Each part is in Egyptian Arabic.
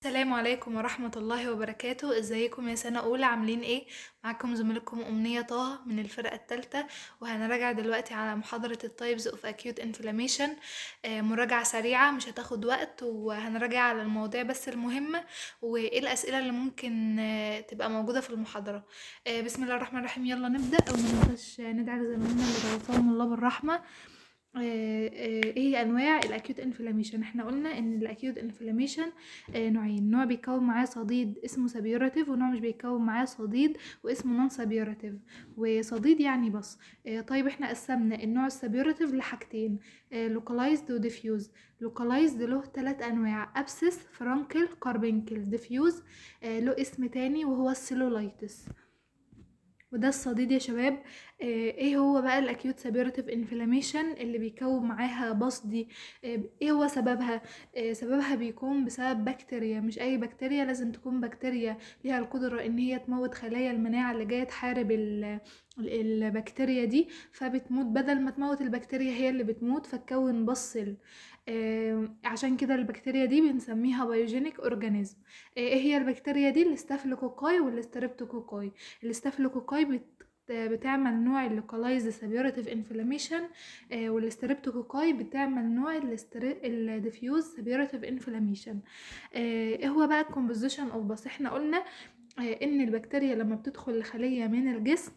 السلام عليكم ورحمة الله وبركاته ازيكم يا سنة أولى عاملين ايه معاكم زميلكم أمنية طه من الفرقة التالتة وهنراجع دلوقتي على محاضرة التايبز اوف acute inflammation آه، مراجعة سريعة مش هتاخد وقت وهنراجع على المواضيع بس المهمة وايه الأسئلة اللي ممكن آه، تبقى موجودة في المحاضرة آه، بسم الله الرحمن الرحيم يلا نبدأ ومننساش ندعي لزمايلنا اللي توفاهم الله بالرحمة آه، آه، ايه هي انواع الاكيوت انفلاميشن احنا قلنا ان الاكيوت انفلاميشن نوعين نوع بيكون معاه صديد اسمه سبيوراتيف ونوع مش بيكون معاه صديد واسمه نون سبيوراتيف وصديد يعني بص آه، طيب احنا قسمنا النوع السبيوراتيف لحاجتين لوكالايزد وديفيوز لوكالايزد له ثلاث انواع ابسس فرانكل كاربنكل ديفيوز له اسم تاني وهو السيلولايتس وده الصديد يا شباب آه، ايه هو بقى الاكيوت سابيرتيف انفلاميشن اللي بيكون معاها بصدي آه، ايه هو سببها آه، سببها بيكون بسبب بكتيريا مش اي بكتيريا لازم تكون بكتيريا ليها القدرة ان هي تموت خلايا المناعة اللي جاية تحارب ال- ال- البكتيريا دي فبتموت بدل ما تموت البكتيريا هي اللي بتموت فتكون بصل آه، عشان كده البكتيريا دي بنسميها بايوجينيك اورجانيزم ايه هي البكتيريا دي الاستافيلوكوكاي والستريبتوكوكاي الاستافيلوكوكاي بت بتعمل نوع اللوكالايزد سبيورتيف انفلاميشن والستريبتوكوكاي بتعمل نوع الديفيوز سبيورتيف انفلاميشن ايه هو بقى الكومبوزيشن اوف بس احنا قلنا آه، ان البكتيريا لما بتدخل الخلية من الجسم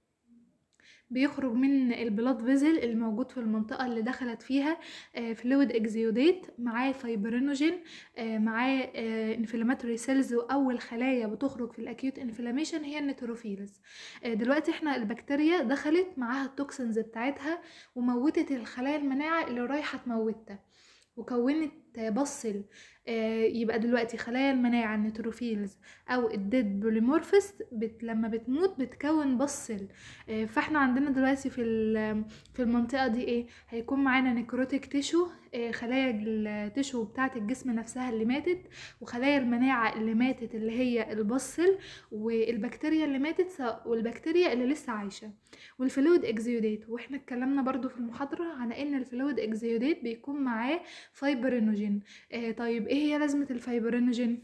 بيخرج من البلاد فيزل الموجود في المنطقة اللي دخلت فيها فلويد اكزيوديت معاه فايبرينوجين آه، معاه انفلاماتوري سيلز واول خلايا بتخرج في الاكيوت انفلاميشن هي النيتروفيلز آه، دلوقتي احنا البكتيريا دخلت معاها التوكسنز بتاعتها وموتت الخلايا المناعة اللي رايحة تموتها وكونت بصل آه، يبقى دلوقتي خلايا المناعة النيتروفيلز أو الديد بوليمورفس بت لما بتموت بتكون بصل آه، فاحنا عندنا دلوقتي في ال- في المنطقة دي ايه هيكون معانا نيكروتيك تيشو آه، خلايا التيشو بتاعة الجسم نفسها اللي ماتت وخلايا المناعة اللي ماتت اللي هي البصل والبكتيريا اللي ماتت سواء- والبكتيريا اللي لسه عايشة والفلويد اكزيوديت واحنا اتكلمنا برضو في المحاضرة عن ان الفلويد اكزيوديت بيكون معاه فايبرينوجين آه طيب ايه هي لازمة الفايبرينوجين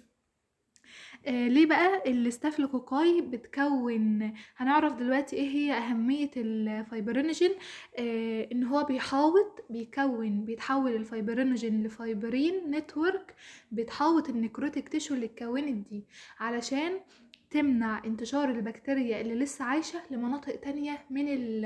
آه ليه بقى الاستافلوكوكاي بتكون هنعرف دلوقتي ايه هي اهمية الفايبرينوجين آه ان هو بيحاوط بيكون بيتحول الفايبرينوجين لفايبرين نتورك بتحاوط النكروتيك تيشو اللي اتكونت دي علشان تمنع انتشار البكتيريا اللي لسه عايشة لمناطق تانية من ال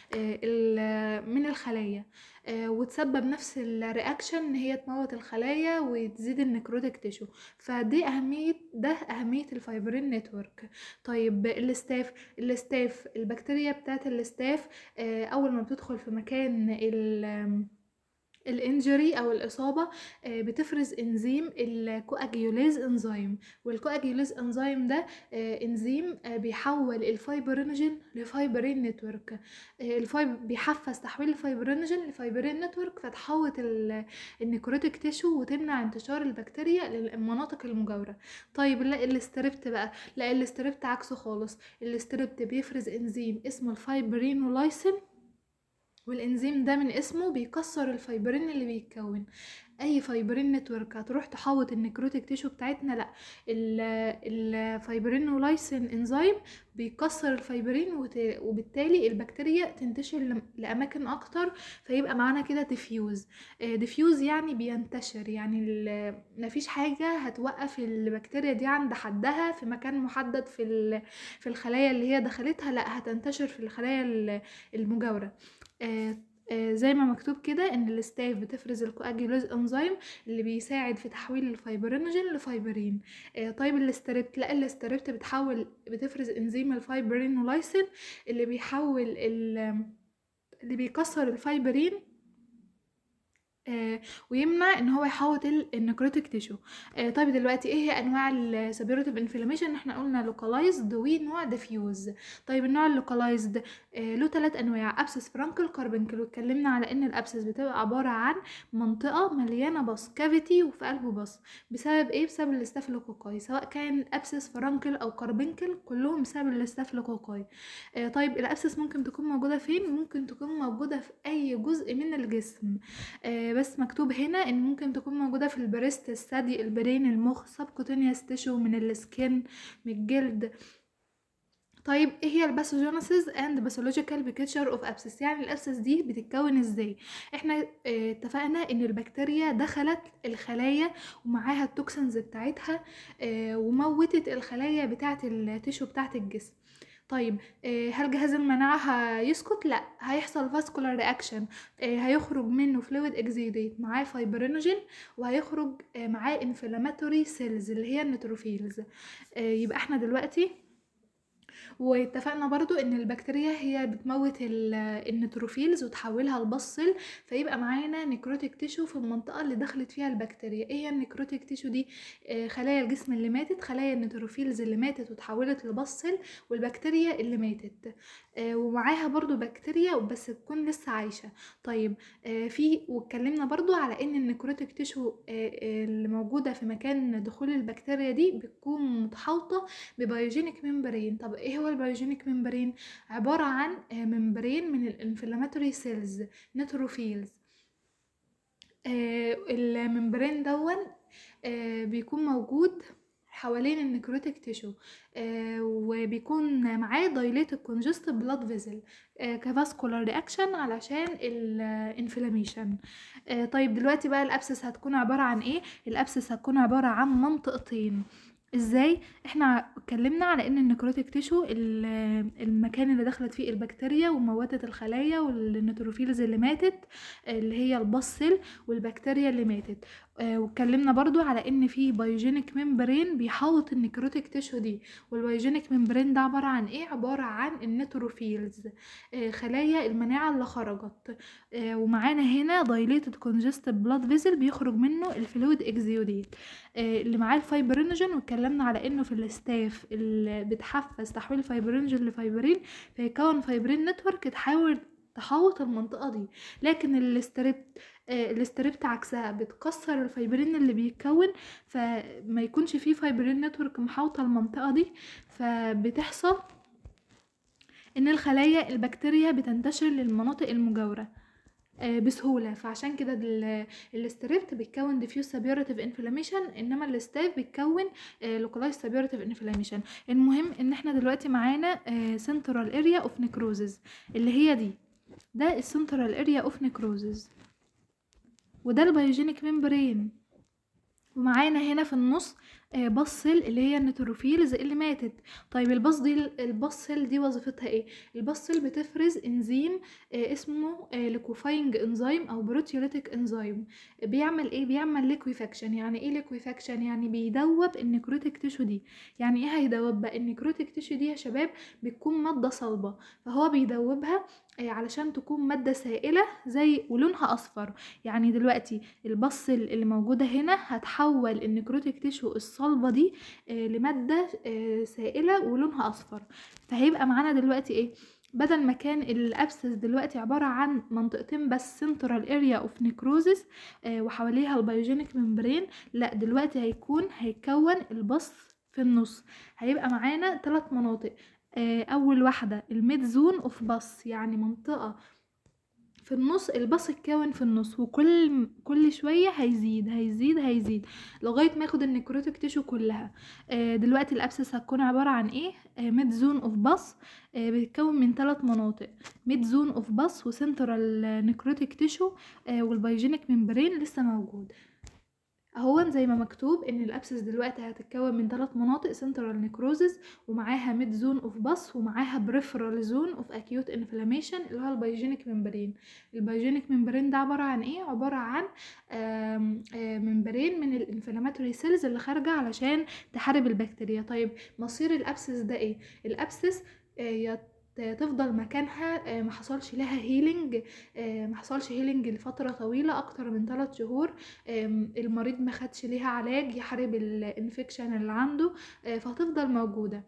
ال من الخلايا آه، وتسبب نفس الرياكشن ان هي تموت الخلايا وتزيد النكروتيك تيشو فدي اهمية ده اهمية الفايبرين نتورك طيب الاستاف الاستاف البكتيريا بتاعت الاستاف آه، اول ما بتدخل في مكان ال الانجري او الاصابه آه، بتفرز انزيم الكواجيوليز انزيم والكواجيوليز انزيم ده آه، انزيم آه، بيحول الفايبرينوجين لفايبرين نتورك آه، الفايب بيحفز تحويل الفايبرينوجين لفايبرين نتورك فتحوط ال- النيكروتيك تيشو وتمنع انتشار البكتيريا للمناطق المجاوره طيب لا الاستريبت بقى لا الاستريبت عكسه خالص الاستريبت بيفرز انزيم اسمه الفايبرينولايسين والانزيم ده من اسمه بيكسر الفايبرين اللي بيتكون اي فايبرين نتورك هتروح تحوط النكروتيك تيشو بتاعتنا لا الفايبرينولايسين انزيم بيكسر الفايبرين وت- وبالتالي البكتيريا تنتشر لم- لاماكن اكتر فيبقى معانا كده ديفيوز ديفيوز يعني بينتشر يعني ال- مفيش حاجه هتوقف البكتيريا دي عند حدها في مكان محدد في ال- في الخلايا اللي هي دخلتها لا هتنتشر في الخلايا ال- المجاوره آه، آه، زي ما مكتوب كده ان الاستاف بتفرز الكواجيوليز انزيم اللي بيساعد في تحويل الفايبرينوجين لفايبرين آه، طيب الاستريبت لا الاستريبت بتحول بتفرز انزيم الفايبرينولايسين اللي بيحول ال- اللي بيكسر الفايبرين آه، ويمنع ان هو يحوط ال- النكروتيك تيشو آه، طيب دلوقتي ايه هي انواع السبيروتيف انفلاميشن احنا قلنا لوكالايزد ونوع ديفيوز طيب النوع اللوكالايزد له ثلاث انواع ابسس فرانكل كاربنكل واتكلمنا على ان الابسس بتبقى عباره عن منطقه مليانه بص كافيتي وفي قلبه بص بسبب ايه بسبب الاستافيلوكوكاي سواء كان ابسس فرانكل او كاربنكل كلهم بسبب الاستافيلوكوكاي آه، طيب الابسس ممكن تكون موجوده فين ممكن تكون موجوده في اي جزء من الجسم آه، بس مكتوب هنا ان ممكن تكون موجودة في البريست الثدي البرين المخ سبكوتينيوس تيشو من السكين من الجلد طيب ايه هي الباثوجينيسيس اند باثولوجيكال بيكتشر اوف ابسس يعني الابسس دي بتتكون ازاي احنا اه اتفقنا ان البكتيريا دخلت الخلايا ومعاها التوكسنز بتاعتها اه وموتت الخلايا بتاعه التيشو بتاعه الجسم طيب اه هل جهاز المناعة هيسكت؟ لا هيحصل فاسكولار رياكشن هيخرج منه فلويد اكزيديت معاه فايبرينوجين وهيخرج معاه انفلاماتوري سيلز اللي هي النيتروفيلز يبقى احنا دلوقتي واتفقنا برضو ان البكتيريا هي بتموت النيتروفيلز وتحولها لبصل فيبقى معانا نيكروتيك تيشو في المنطقه اللي دخلت فيها البكتيريا ايه هي النيكروتيك تيشو دي آه خلايا الجسم اللي ماتت خلايا النيتروفيلز اللي ماتت وتحولت لبصل والبكتيريا اللي ماتت آه ومعاها برضو بكتيريا بس تكون لسه عايشه طيب آه في واتكلمنا برضو على ان النيكروتيك تيشو اللي موجوده في مكان دخول البكتيريا دي بتكون متحوطه ببيوجينيك ممبرين طب ايه هو البيوجينيك ممبرين عبارة عن ممبرين من الانفلاماتوري سيلز نيتروفيلز الممبرين دون بيكون موجود حوالين النكروتيك تيشو آه وبيكون معاه دايليتد كونجست بلاد فيزل آه كفاسكولار رياكشن علشان الانفلاميشن آه طيب دلوقتي بقى الابسس هتكون عباره عن ايه الابسس هتكون عباره عن منطقتين ازاي احنا اتكلمنا على ان النكروتيك تيشو المكان اللي دخلت فيه البكتيريا وموتت الخلايا والنيتروفيلز اللي ماتت اللي هي البصل والبكتيريا اللي ماتت آه واتكلمنا برضو على ان في بايوجينيك ممبرين بيحوط النكروتيك تيشو دي والبايوجينيك ممبرين ده عباره عن ايه عباره عن النيتروفيلز آه خلايا المناعه اللي خرجت آه ومعانا هنا دايليتد كونجستد بلاد فيزل بيخرج منه الفلويد اكزيوديت اللي معاه الفايبرينوجين واتكلمنا على انه في الاستاف اللي بتحفز تحويل الفايبرينوجين لفايبرين فيكون فايبرين نتورك تحاول تحوط المنطقة دي لكن الاستريبت آه الاستريبت عكسها بتكسر الفايبرين اللي بيتكون فما يكونش فيه فايبرين نتورك محاوطة المنطقة دي فبتحصل ان الخلايا البكتيريا بتنتشر للمناطق المجاورة بسهوله فعشان كده الاستريبت بيتكون ديفيوز سابيورتيف انفلاميشن انما الاستاف بيتكون لوكالايز سابيورتيف انفلاميشن المهم ان احنا دلوقتي معانا سنترال اريا اوف نيكروزز اللي هي دي ده السنترال اريا اوف نيكروزز وده البيوجينيك ممبرين ومعانا هنا في النص بصل اللي هي النيتروفيلز اللي ماتت طيب البص دي البصل دي وظيفتها ايه البصل بتفرز انزيم اسمه ليكوفاينج انزيم او بروتيوليتيك انزيم بيعمل ايه بيعمل ليكويفاكشن يعني ايه ليكويفاكشن يعني بيدوب النيكروتيك تيشو دي يعني ايه هيدوب بقى النيكروتيك تيشو دي يا شباب بتكون ماده صلبه فهو بيدوبها علشان تكون ماده سائله زي ولونها اصفر يعني دلوقتي البصل اللي موجوده هنا هتحول النيكروتيك تيشو الصلبه دي لماده سائله ولونها اصفر فهيبقى معانا دلوقتي ايه بدل ما كان الابسس دلوقتي عبارة عن منطقتين بس سنترال اريا اوف نيكروزس وحواليها البيوجينيك ممبرين لا دلوقتي هيكون هيكون البص في النص هيبقى معانا ثلاث مناطق اول واحده الميد زون اوف باص يعني منطقه في النص الباص اتكون في النص وكل كل شويه هيزيد هيزيد هيزيد لغايه ما ياخد النيكروتيك تيشو كلها دلوقتي الابسس هتكون عباره عن ايه ميد زون اوف باص بتتكون من ثلاث مناطق ميد زون اوف باص وسنترال نيكروتيك تيشو والبايجينيك ممبرين لسه موجود اهو زي ما مكتوب ان الابسس دلوقتي هتتكون من ثلاث مناطق سنترال نيكروزس ومعاها ميد زون اوف باس ومعاها بريفرال زون اوف اكيوت انفلاميشن اللي هو البايجينيك ممبرين البايجينيك ممبرين ده عباره عن ايه عباره عن آم آم ممبرين من الانفلاماتوري سيلز اللي خارجه علشان تحارب البكتيريا طيب مصير الابسس ده ايه الابسس آه تفضل مكانها ما حصلش لها هيلينج ما حصلش هيلينج لفتره طويله اكتر من 3 شهور المريض ما خدش ليها علاج يحارب الانفكشن اللي عنده فهتفضل موجوده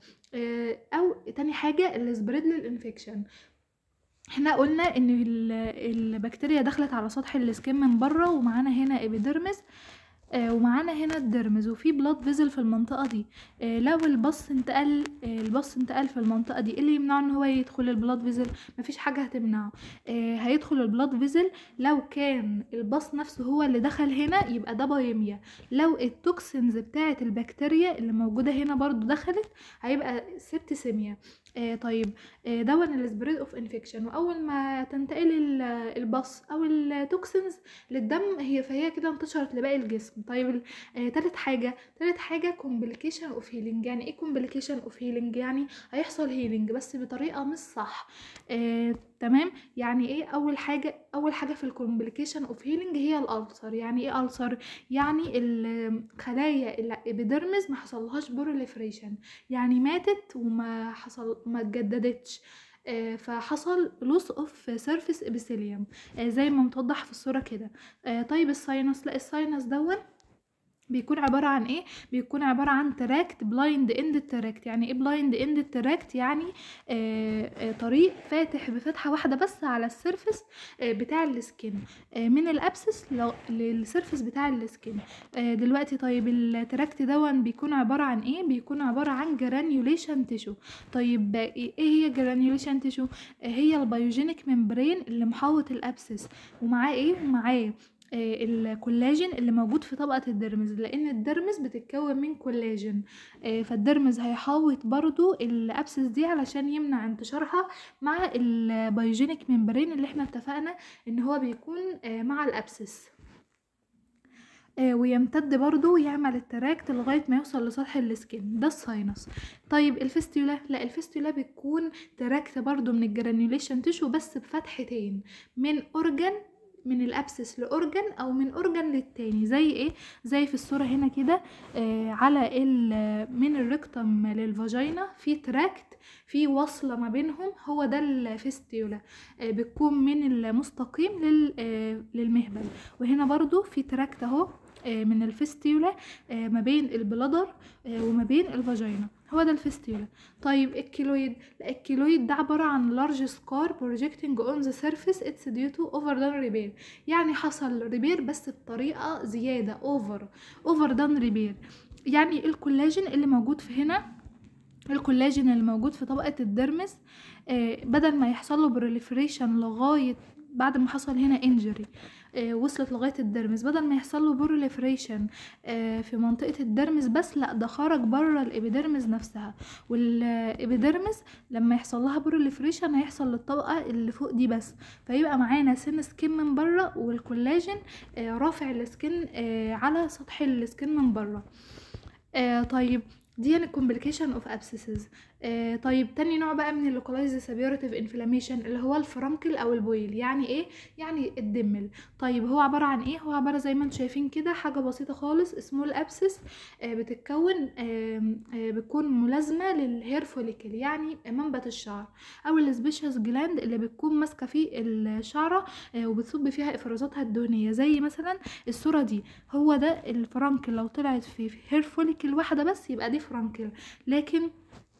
او تاني حاجه السبريد للانفكشن احنا قلنا ان البكتيريا دخلت على سطح السكين من بره ومعانا هنا ابيديرمس آه ومعانا هنا الدرمز وفي بلاد فيزل في المنطقة دي آه لو البص انتقل آه البص انتقل في المنطقة دي ايه اللي يمنعه ان هو يدخل البلاد فيزل مفيش حاجة هتمنعه آه هيدخل البلاد فيزل لو كان البص نفسه هو اللي دخل هنا يبقى ده بايميا لو التوكسينز بتاعة البكتيريا اللي موجودة هنا برضو دخلت هيبقى سبتسيميا آه طيب آه دون السبريد اوف انفكشن واول ما تنتقل ال- البص او التوكسينز للدم هي فهي كده انتشرت لباقي الجسم طيب آه تالت حاجه تالت حاجه كومبليكيشن اوف هيلينج يعني ايه كومبليكيشن اوف هيلينج يعني هيحصل هيلينج بس بطريقه مش صح آه تمام يعني ايه اول حاجه اول حاجه في الكومبليكيشن اوف هيلينج هي الالسر يعني ايه السر يعني الخلايا الابيدرمز ما حصلهاش بوروليفريشن يعني ماتت وما حصل ما اتجددتش آه، فحصل لوس اوف سيرفيس ابيثيليوم زي ما متوضح في الصوره كده آه، طيب الساينس لا الساينس دون بيكون عبارة عن ايه؟ بيكون عبارة عن تراكت بلايند اند تراكت يعني ايه بلايند اند تراكت يعني آه آه طريق فاتح بفتحة واحدة بس على السيرفس آه بتاع السكين آه من الابسس لو- للسيرفس بتاع السكين آه دلوقتي طيب التراكت دون بيكون عبارة عن ايه؟ بيكون عبارة عن جرانيوليشن تيشو طيب آه، ايه هي جرانيوليشن تيشو؟ آه هي البيوجينيك ممبرين اللي محوط الابسس ومعاه ايه؟ ومعاه آه، الكولاجين اللي موجود في طبقة الدرمز لأن الدرمز بتتكون من كولاجين آه، فالدرمز هيحوط برضو الأبسس دي علشان يمنع انتشارها مع البيوجينيك ممبرين اللي احنا اتفقنا ان هو بيكون آه، مع الأبسس آه، ويمتد برضو يعمل التراكت لغاية ما يوصل لسطح السكين ده الساينس طيب الفستيولا لا الفستيولا بتكون تراكت برضو من الجرانيوليشن تيشو بس بفتحتين من أورجن من الابسس لاورجن او من اورجن للتاني زي ايه زي في الصوره هنا كده آه على ال- من الريكتم للفاجينا في تراكت في وصله ما بينهم هو ده الفستيولا آه بتكون من المستقيم لل آه للمهبل وهنا برضو في تراكت اهو آه من الفستيولا آه ما بين البلادر آه وما بين الفاجينا هو ده الفستيولا طيب الكيلويد لا الكيلويد ده عبارة عن large scar projecting on the surface it's due to overdone repair يعني حصل ريبير بس بطريقة زيادة over overdone repair يعني الكولاجين اللي موجود في هنا الكولاجين اللي موجود في طبقة الدرمس آه، بدل ما يحصل له بروليفريشن لغاية بعد ما حصل هنا انجري وصلت لغاية الدرمس بدل ما يحصل له بروليفريشن في منطقة الدرمس بس لا ده خرج بره الابيدرمس نفسها والابيدرمس لما يحصل لها بروليفريشن هيحصل للطبقة اللي فوق دي بس فيبقى معانا سن سكين من بره والكولاجين آه، رافع السكين آه، على سطح السكين من بره آه طيب دي يعني complication of abscesses آه طيب تاني نوع بقى من اللوكالايز سبيورتيف انفلاميشن اللي هو الفرنكل او البويل يعني ايه يعني الدمل طيب هو عباره عن ايه هو عباره زي ما انتم شايفين كده حاجه بسيطه خالص اسمه الابسس آه بتتكون آه آه بتكون ملازمه للهير فوليكل يعني منبت الشعر او السبيشس جلاند اللي بتكون ماسكه فيه الشعره آه وبتصب فيها افرازاتها الدهنيه زي مثلا الصوره دي هو ده الفرنكل لو طلعت في هير فوليكل واحده بس يبقى دي فرنكل لكن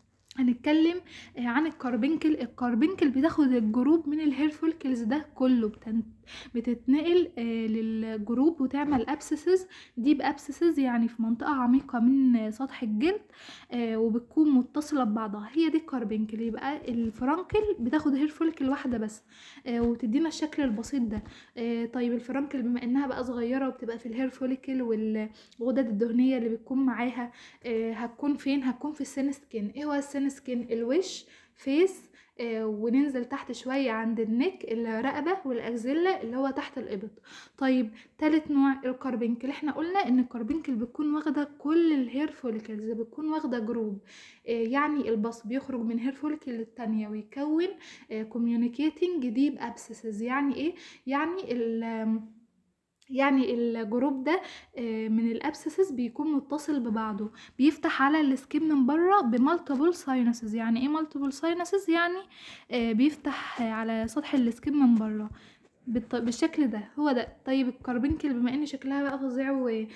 هنتكلم آه، عن الكاربنكل الكاربنكل بتاخد الجروب من الهير فولكلز ده كله بتن... بتتنقل آه، للجروب وتعمل ابسسز دي بابسسز يعني في منطقة عميقة من آه، سطح الجلد آه، وبتكون متصلة ببعضها هي دي الكاربنكل يبقى الفرنكل بتاخد هير فولكل واحدة بس آه، وتدينا الشكل البسيط ده آه، طيب الفرنكل بما انها بقى صغيرة وبتبقى في الهير فوليكل والغدد الدهنية اللي بتكون معاها آه، هتكون فين هتكون في السن سكين ايه هو السن سكين الوش فيس آه، وننزل تحت شوية عند النك الرقبة والأكزيلا اللي هو تحت الإبط طيب تالت نوع الكاربنكل احنا قلنا ان الكاربنكل بتكون واخدة كل الهير فوليكلز بتكون واخدة جروب آه، يعني البص بيخرج من هير فوليكل للتانية ويكون كوميونيكيتنج ديب ابسسز يعني ايه يعني ال يعني الجروب ده آه، من الابسسز بيكون متصل ببعضه بيفتح على السكين من بره بمالتيبل ساينسز يعني ايه مالتيبل ساينسز يعني آه، بيفتح على سطح السكين من بره بالط- بالشكل ده هو ده طيب الكربنكل بما ان شكلها بقى فظيع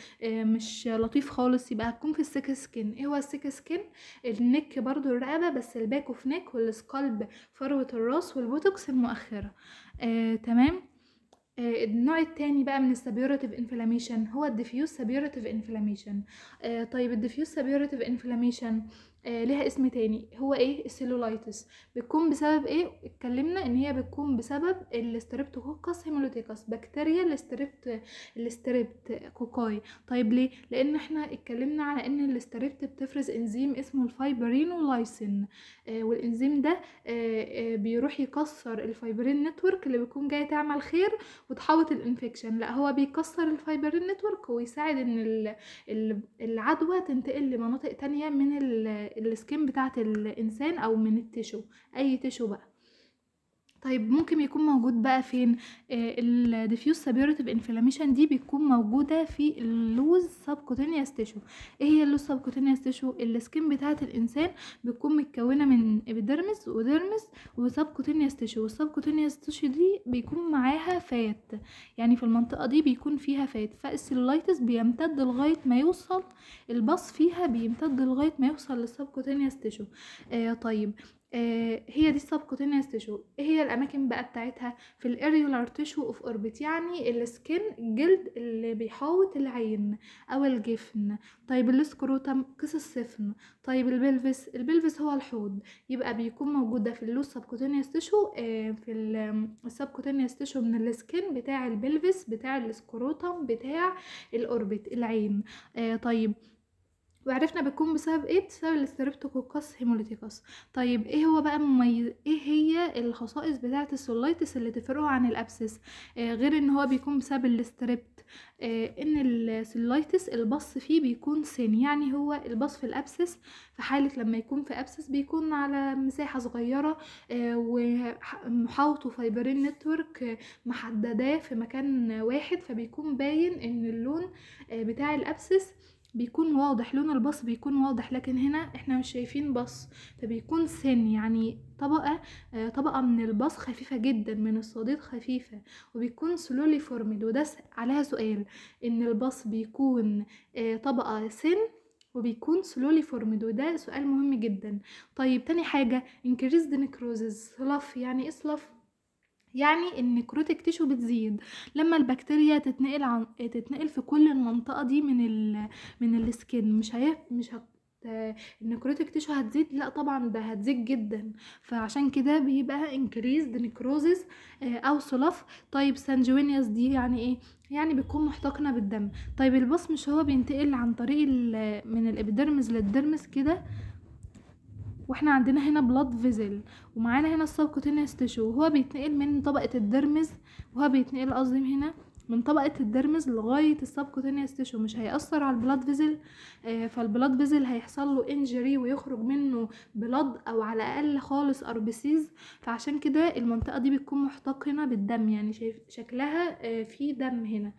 ومش لطيف خالص يبقى هتكون في السيك سكين ايه هو السيك سكين النك برضو الرقبه بس الباك اوف نيك والسكالب فروه الراس والبوتوكس المؤخره آه تمام آه، النوع التاني بقى من السبيورتيف انفلاميشن هو الديفيوز سبيورتيف انفلاميشن طيب الديفيوز سبيورتيف انفلاميشن آه ليها اسم تاني هو ايه السيلولايتس بتكون بسبب ايه اتكلمنا ان هي بتكون بسبب الستريبتوكوكس هيمولوتيكس بكتيريا الستريبت الستريبت كوكاي طيب ليه لان احنا اتكلمنا على ان الستريبت بتفرز انزيم اسمه الفايبرينولايسين آه والانزيم ده آه آه بيروح يكسر الفايبرين نتورك اللي بيكون جاي تعمل خير وتحوط الانفكشن لا هو بيكسر الفايبرين نتورك ويساعد ان ال- ال- العدوى تنتقل لمناطق تانية من ال- السكين بتاعت الانسان او من التشو اي تشو بقى طيب ممكن يكون موجود بقى فين الديفيوز سبيورتيف انفلاميشن دي بتكون موجوده في اللوز سبكوتينيوس تيشو ايه هي اللوز سبكوتينيوس تيشو السكين بتاعه الانسان بتكون متكونه من ابيديرمس وديرمس وسبكوتينيوس تيشو والسبكوتينيوس تيشو دي بيكون معاها فات يعني في المنطقه دي بيكون فيها فات فالسيلولايتس بيمتد لغايه ما يوصل البص فيها بيمتد لغايه ما يوصل للسبكوتينيوس تيشو آه طيب آه هي دي السبكوتينيوس تيشو ايه هي الاماكن بقى بتاعتها في الاريولار تيشو اوف اوربت يعني السكن الجلد اللي بيحوط العين او الجفن طيب السكروتم كيس السفن طيب البلفس البلفس هو الحوض يبقى بيكون موجود في اللوز سبكوتينيوس تيشو آه في السبكوتينيوس تيشو من السكن بتاع البلفس بتاع السكروتم بتاع الاوربت العين آه طيب وعرفنا بتكون بسبب ايه بسبب الستريبتوكوكس هيموليتيكس طيب ايه هو بقى مميز ايه هي الخصائص بتاعه السولايتس اللي تفرقه عن الابسس آه غير ان هو بيكون بسبب الستريبت آه ان السولايتس البص فيه بيكون سن يعني هو البص في الابسس في حاله لما يكون في ابسس بيكون على مساحه صغيره آه ومحاوطه فايبرين نتورك آه محدداه في مكان واحد فبيكون باين ان اللون آه بتاع الابسس بيكون واضح لون البص بيكون واضح لكن هنا احنا مش شايفين بص فبيكون سن يعني طبقة آه طبقة من البص خفيفة جدا من الصديد خفيفة وبيكون سلولي فورمد وده عليها سؤال ان البص بيكون آه طبقة سن وبيكون سلولي فورمد وده سؤال مهم جدا طيب تاني حاجة increased necrosis صلف يعني ايه صلف يعني النكروتيك تيشو بتزيد لما البكتيريا تتنقل عن تتنقل في كل المنطقه دي من ال... من السكين مش هي مش هت... النكروتيك تيشو هتزيد لا طبعا ده هتزيد جدا فعشان كده بيبقى انكريزد نكروزز او صلف طيب سانجوينيوس دي يعني ايه يعني بتكون محتقنه بالدم طيب البص مش هو بينتقل عن طريق من الابيديرمز للدرمس كده واحنا عندنا هنا بلاد فيزل ومعانا هنا السبكوتينيوس تيشو وهو بيتنقل من طبقة الدرمز وهو بيتنقل قصدي هنا من طبقة الدرمز لغاية السبكوتينيوس تيشو مش هيأثر على البلاد فيزل آه فالبلاد فيزل هيحصل له انجري ويخرج منه بلاد او على الاقل خالص اربسيز فعشان كده المنطقة دي بتكون محتقنة بالدم يعني شايف شكلها آه في دم هنا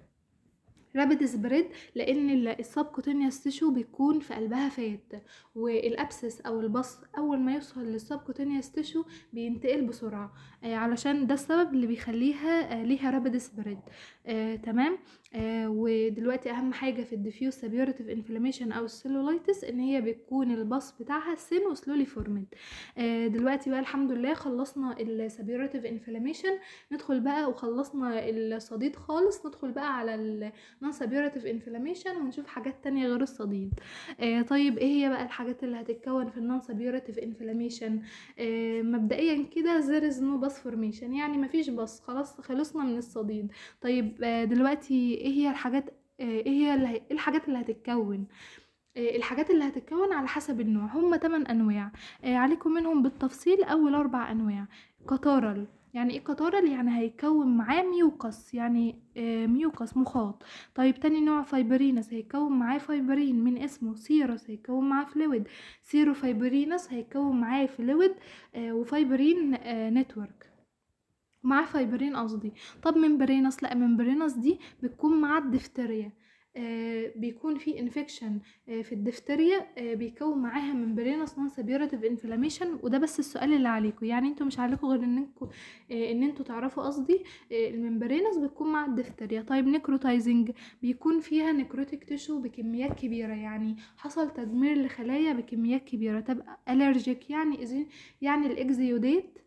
رابد سبريد لان السبكوتينيوس تيشو بيكون في قلبها فات والابسس او البص اول ما يوصل للسبكوتينيوس تيشو بينتقل بسرعه آه علشان ده السبب اللي بيخليها آه ليها رابد سبريد آه تمام آه ودلوقتي اهم حاجه في الديفيوز سبيورتيف انفلاميشن او السيلولايتس ان هي بتكون البص بتاعها سن وسلولي فورمد آه دلوقتي بقى الحمد لله خلصنا السبيورتيف انفلاميشن ندخل بقى وخلصنا الصديد خالص ندخل بقى على نون سبيورتيف انفلاميشن ونشوف حاجات تانية غير الصديد آه طيب ايه هي بقى الحاجات اللي هتتكون في النون سبيورتيف انفلاميشن آه مبدئيا كده there is no bus formation يعني مفيش بص خلاص خلصنا من الصديد طيب آه دلوقتي ايه هي الحاجات ايه هي اللي ايه الحاجات اللي هتتكون الحاجات اللي هتتكون على حسب النوع هم 8 انواع عليكم منهم بالتفصيل اول اربع انواع كتارل يعني ايه كتارل يعني هيكون معاه ميوكس يعني آه ميوكس مخاط طيب تاني نوع فايبرينس هيكون معاه فايبرين من اسمه سيروس هيكون معاه فلويد سيرو فايبرينس هيكون معاه فلويد آه وفايبرين آه نتورك معاه فايبرين قصدي طب ممبرينس لا ممبرينس دي بتكون مع الدفتريا آه بيكون في انفكشن آه في الدفتريا آه بيكون معاها ممبرينس نون سبيورتيف انفلاميشن وده بس السؤال اللي عليكم يعني انتوا مش عليكم غير انكم ان انتوا تعرفوا قصدي الممبرينس بتكون مع الدفتريا طيب نيكروتايزنج بيكون فيها نيكروتيك تيشو بكميات كبيره يعني حصل تدمير لخلايا بكميات كبيره طب الرجيك يعني يعني الاكزيوديت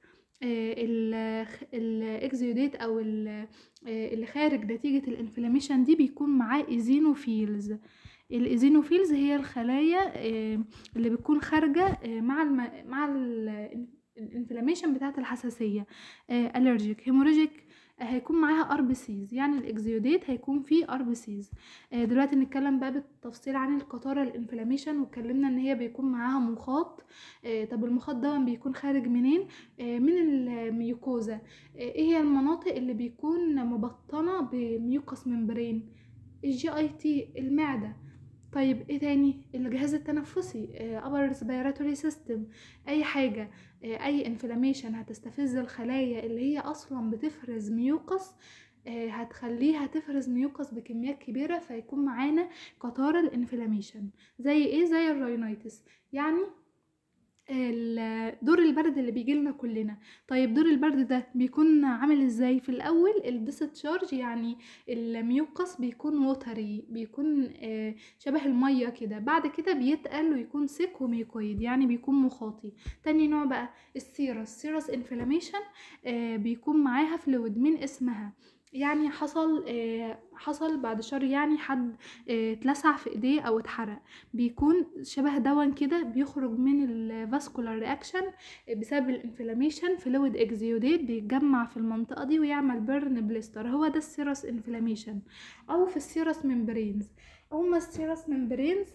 الاكزيوديت او ال- آه، اللي خارج نتيجة الانفلاميشن دي بيكون معاه ايزينوفيلز الايزينوفيلز هي الخلايا آه، اللي بتكون خارجة آه، مع الم... مع الانفلاميشن بتاعة الحساسية الرجيك هيموريجيك هيكون معاها ار بي سيز يعني الاكزيوديت هيكون فيه ار بي سيز دلوقتي نتكلم بقى بالتفصيل عن القطاره الانفلاميشن واتكلمنا ان هي بيكون معاها مخاط آه، طب المخاط ده بيكون خارج منين آه، من الميوكوزا آه، ايه هي المناطق اللي بيكون مبطنه بميوكس ممبرين الجي اي تي المعده طيب ايه تاني الجهاز التنفسي upper respiratory system اي حاجه آه، اي انفلاميشن هتستفز الخلايا اللي هي اصلا بتفرز ميوكس آه، هتخليها تفرز ميوكس بكميات كبيرة فيكون معانا قطار الانفلاميشن زي ايه زي الراينيتس يعني ال- دور البرد اللي بيجي لنا كلنا طيب دور البرد ده بيكون عامل ازاي في الاول الديستشارج يعني الميوكس بيكون ووتري بيكون آه، شبه الميه كده بعد كده بيتقل ويكون سيك وميكويد يعني بيكون مخاطي تاني نوع بقى السيرس سيرس انفلاميشن بيكون معاها فلويد من اسمها يعني حصل آه، حصل بعد شر يعني حد آه، اتلسع في ايديه او اتحرق بيكون شبه دون كده بيخرج من الفاسكولار رياكشن بسبب الانفلاميشن فلويد اكزيوديت بيتجمع في المنطقه دي ويعمل بيرن بليستر هو ده السيرس انفلاميشن او في السيرس ممبرينز هما السيرس ممبرينز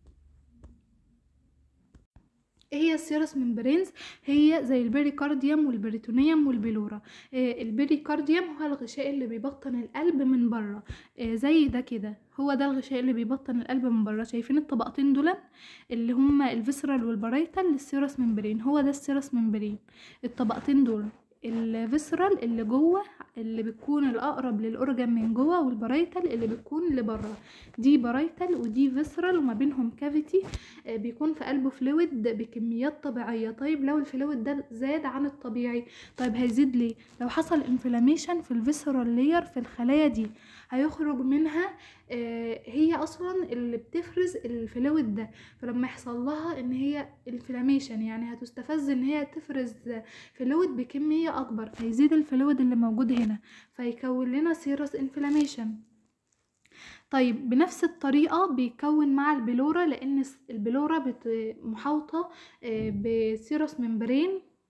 ايه هي السيرس ممبرينز هي زي البريكارديوم والبريتونيوم والبلورا آه، البريكارديوم هو الغشاء اللي بيبطن القلب من بره آه، زي ده كده هو ده الغشاء اللي بيبطن القلب من بره شايفين الطبقتين دول اللي هما الفيسرال والبرايتال للسيرس ممبرين هو ده السيرس ممبرين الطبقتين دول الفيسرال اللي جوه اللي بتكون الاقرب للاورجن من جوه والبرايتال اللي بتكون لبره دي برايتال ودي فيسرال وما بينهم كافيتي آه، بيكون في قلبه فلويد بكميات طبيعيه طيب لو الفلويد ده زاد عن الطبيعي طيب هيزيد ليه لو حصل انفلاميشن في الفيسرال لير في الخلايا دي هيخرج منها آه، هي اصلا اللي بتفرز الفلويد ده فلما يحصل لها ان هي انفلاميشن يعني هتستفز ان هي تفرز فلويد بكميه اكبر فيزيد الفلويد اللي موجود هنا فيكون لنا سيرس انفلاميشن طيب بنفس الطريقة بيكون مع البلورا لأن الس- البلورا بت- محاوطة آه، بسيرس ممبرين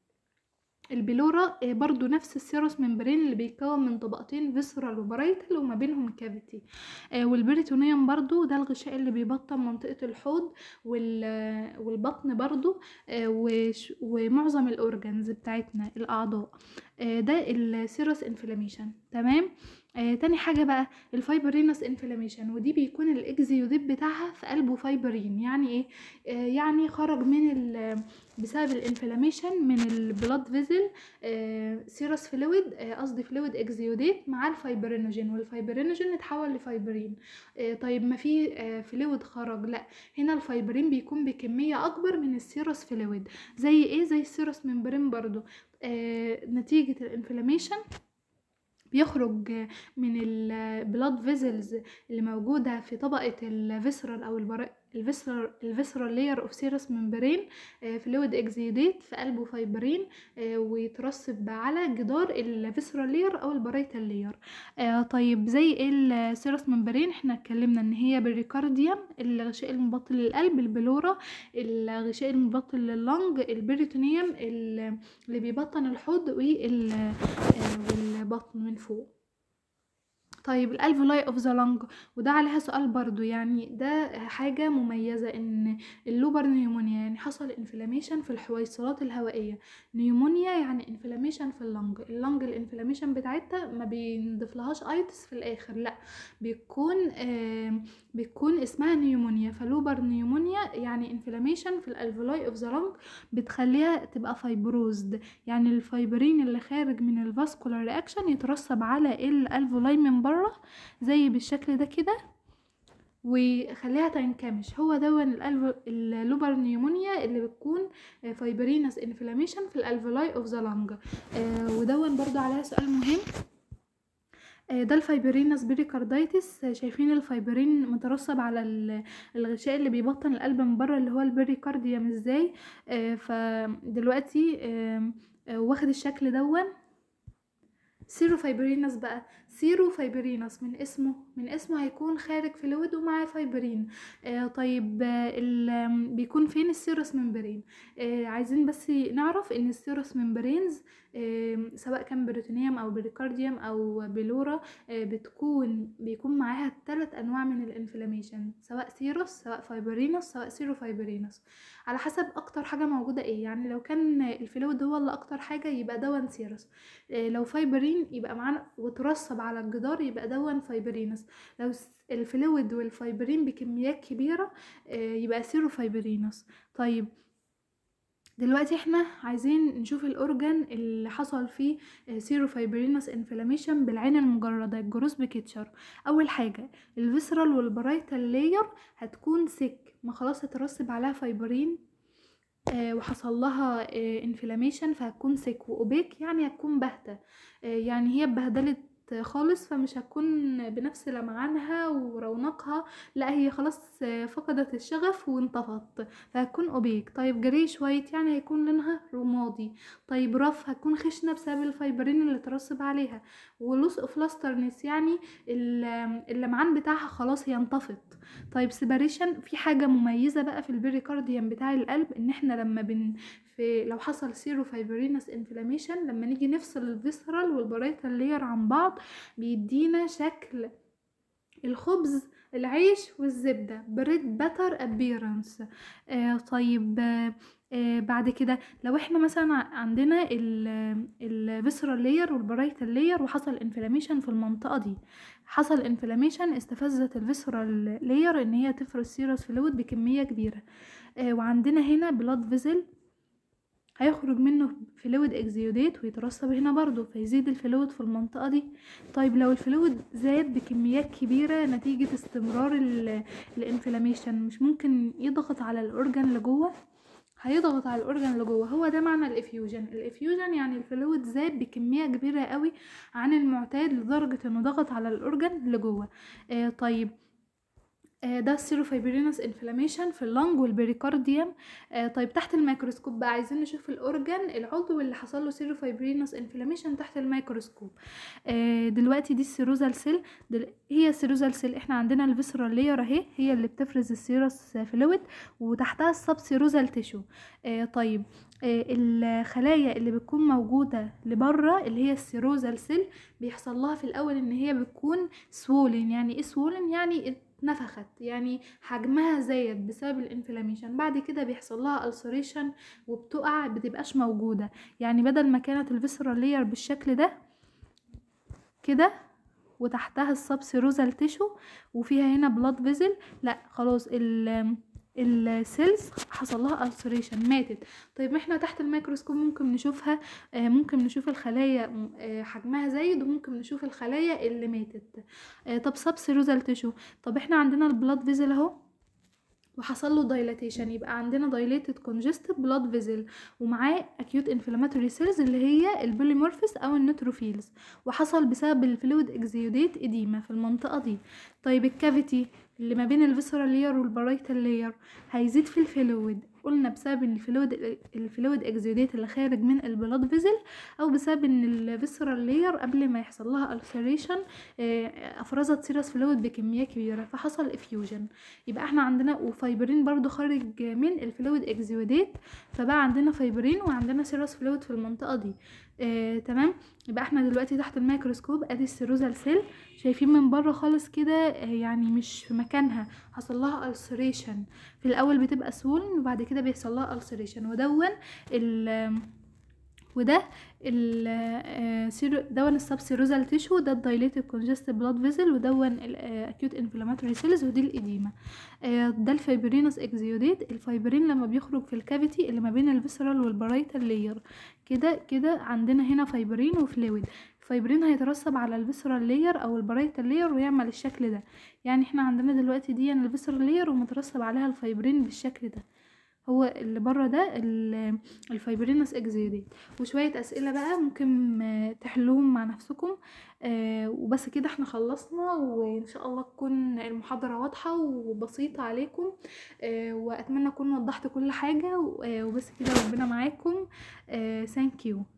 البلورا آه، برضو نفس السيروس ممبرين اللي بيتكون من طبقتين فيسرال وبرايتال وما بينهم كافيتي آه، والبريتونيوم برضو ده الغشاء اللي بيبطن منطقة الحوض وال- والبطن برضو آه، وش- ومعظم الأورجنز بتاعتنا الأعضاء آه، ده السيروس انفلاميشن تمام آه، تاني حاجة بقى الفايبرينس انفلاميشن ودي بيكون الاكزيوديت بتاعها في قلبه فايبرين يعني ايه آه، يعني خرج من ال بسبب الانفلاميشن من البلاد فيزل سيروس فلويد قصدي فلويد اكزيوديت مع الفايبرينوجين والفايبرينوجين اتحول لفايبرين آه، طيب ما في فلويد خرج لا هنا الفايبرين بيكون بكمية اكبر من السيروس فلويد زي ايه زي السيروس ممبرين برضو آه، نتيجة الانفلاميشن بيخرج من البلاد فيزلز اللي موجودة في طبقة الفيسرال أو البر... الفيسرال الفيسرال لاير اوف سيرس ممبرين فلويد اكزيديت في قلبه فايبرين آه، ويترسب على جدار الفيسرال لاير او البرايتال لاير طيب زي ايه السيرس ممبرين احنا اتكلمنا ان هي بالريكارديوم الغشاء المبطن للقلب البلورا الغشاء المبطن لللنج البريتونيوم ال- اللي بيبطن الحوض وال- آه، والبطن من فوق طيب الالفولاي اوف ذا لانج وده عليها سؤال برضو يعني ده حاجة مميزة ان اللوبر نيومونيا يعني حصل انفلاميشن في الحويصلات الهوائية نيومونيا يعني انفلاميشن في اللنج اللنج الانفلاميشن بتاعتها ما بينضيف لهاش ايتس في الاخر لا بيكون آه بيكون اسمها نيومونيا فلوبر نيومونيا يعني انفلاميشن في الالفولاي اوف ذا لانج بتخليها تبقى فايبروزد يعني الفايبرين اللي خارج من الفاسكولار رياكشن يترسب على الالفولاي من بره زي بالشكل ده كده وخليها تنكمش هو دون الألف... اللوبر نيومونيا اللي بتكون فايبرينس انفلاميشن في الالفولاي اوف ذا لانج ودون برضو عليها سؤال مهم آه، ده الفايبرينس بيريكاردايتس آه، شايفين الفايبرين مترسب على ال- الغشاء اللي بيبطن القلب من بره اللي هو البيريكارديوم ازاي آه، فدلوقتي آم، آه، واخد الشكل دون سيرو فايبرينس بقى سيرو فايبرينس من اسمه من اسمه هيكون خارج فلويد ومعاه فايبرين آه طيب آه ال- آم، بيكون فين السيروس ممبرين آه عايزين بس نعرف ان السيروس ممبرينز آه سواء كان بريتونيوم او بريكارديوم او بلورا آه بتكون بيكون معاها ثلاث انواع من الانفلاميشن سواء سيروس سواء فايبرينس سواء سيرو فايبرينس على حسب اكتر حاجه موجوده ايه يعني لو كان الفلويد هو اللي اكتر حاجه يبقى دون سيروس آه، لو فايبرين يبقى معانا وترسب على الجدار يبقى دون فايبرينس لو س- الفلويد والفايبرين بكميات كبيرة آه، يبقى سيرو فايبرينس طيب دلوقتي احنا عايزين نشوف الاورجان اللي حصل فيه سيرو فايبرينس انفلاميشن بالعين المجرده الجروس بكيتشر اول حاجه الفيسرال والبرايتال لاير هتكون سك ما خلاص هترسب عليها فايبرين آه، وحصل لها انفلاميشن فهتكون سك واوبيك يعني هتكون باهته آه، يعني هي اتبهدلت خالص فمش هتكون بنفس لمعانها ورونقها لا هي خلاص آه، فقدت الشغف وانطفت فهتكون اوبيك طيب جريش وايت يعني هيكون لونها رمادي طيب رف هتكون خشنه بسبب الفايبرين اللي ترسب عليها ولوس اوف لاسترنس يعني ال- اللمعان بتاعها خلاص هي انطفت طيب سيباريشن في حاجه مميزه بقى في البريكارديوم بتاع القلب ان احنا لما بن في لو حصل سيرو فايبرينس انفلاميشن لما نيجي نفصل الفيسرال والبرايتال لاير عن بعض بيدينا شكل الخبز العيش والزبدة بريد باتر ابيرنس آه طيب آه آه بعد كده لو احنا مثلا ع- عندنا الفيسرال لاير والبرايتال لاير وحصل انفلاميشن في المنطقة دي حصل انفلاميشن استفزت الفيسرال لاير ان هي تفرز سيروس فلويد بكمية كبيرة آه وعندنا هنا بلاد فيزل هيخرج منه فلويد اكزيوديت ويترسب هنا برضو فيزيد الفلويد في المنطقة دي طيب لو الفلويد زاد بكميات كبيرة نتيجة استمرار ال- الانفلاميشن مش ممكن يضغط على الاورجان لجوه هيضغط على الاورجان اللي جوه هو ده معنى الافيوجن الافيوجن يعني الفلويد زاد بكميه كبيره قوي عن المعتاد لدرجه انه ضغط على الاورجان اللي جوه آه طيب آه، ده السيروفايبرينس انفلاميشن في اللنج والبريكارديوم آه، طيب تحت الميكروسكوب بقى عايزين نشوف الاورجان العضو اللي حصل له سيروفايبرينس انفلاميشن تحت الميكروسكوب آه، دلوقتي دي السيروزال سيل دل... هي السيروزال سيل احنا عندنا الفيسرال لاير اهي هي اللي بتفرز السيروس فلويد وتحتها السب سيروزال تيشو آه، طيب آه، الخلايا اللي بتكون موجودة لبره اللي هي السيروزال سيل بيحصل لها في الأول إن هي بتكون سوولن يعني إيه سوولن يعني اتنفخت يعني حجمها زايد بسبب الانفلاميشن بعد كده بيحصل لها ulceration وبتقع بتبقاش موجودة يعني بدل ما كانت الفيسرال لاير بالشكل ده كده وتحتها السب سيروزال تيشو وفيها هنا بلاد فيزل لا خلاص ال السيلز حصل لها ulceration ماتت طيب احنا تحت الميكروسكوب ممكن نشوفها آه، ممكن نشوف الخلايا م- آه، حجمها زايد وممكن نشوف الخلايا اللي ماتت آه، طب سب سيروزال تيشو طب احنا عندنا البلاد فيزل اهو وحصل له دايلاتيشن يبقى عندنا دايليتد كونجستد بلاد فيزل ومعاه اكيوت انفلاماتوري سيلز اللي هي البوليمورفس او النيتروفيلز وحصل بسبب الفلويد اكزيوديت اديما في المنطقه دي طيب الكافيتي اللي ما بين الفيسرال لاير والبرايتال لاير هيزيد في الفلويد قلنا بسبب ان الفلويد الفلويد اكزيوديت اللي خارج من البلاد فيزل او بسبب ان الفيسرال لاير قبل ما يحصل لها ulceration آه، افرزت سيرس فلويد بكميه كبيره فحصل افيوجن يبقى احنا عندنا وفايبرين برضو خارج من الفلويد اكزيوديت فبقى عندنا فايبرين وعندنا سيرس فلويد في المنطقه دي آه، تمام يبقى احنا دلوقتي تحت الميكروسكوب ادي السيروزال سيل شايفين من بره خالص كده آه، يعني مش في مكانها حصل لها ulceration في الاول بتبقى swollen وبعد كده بيحصل لها ulceration ودون ال وده ال آه، سيرو دون السب سيروزال تيشو ده الدايليتد كونجستد بلاد فيزل ودون الاكيوت انفلاماتوري سيلز ودي الاديمه آه، ده الفايبرينوس اكزيوديت الفايبرين لما بيخرج في الكافيتي اللي ما بين الفيسرال والبرايتال لاير كده كده عندنا هنا فايبرين وفلويد الفايبرين هيترسب على الفيسرال لاير او البرايتال لاير ويعمل الشكل ده يعني احنا عندنا دلوقتي دي الفيسرال لاير ومترسب عليها الفايبرين بالشكل ده هو اللي بره ده ال- الفايبرينس اكزيوديت وشويه اسئله بقى ممكن آه، تحلوهم مع نفسكم آه، وبس كده احنا خلصنا وان شاء الله تكون المحاضره واضحه وبسيطه عليكم آه، واتمنى اكون وضحت كل حاجه و- آه، وبس كده ربنا معاكم ثانك يو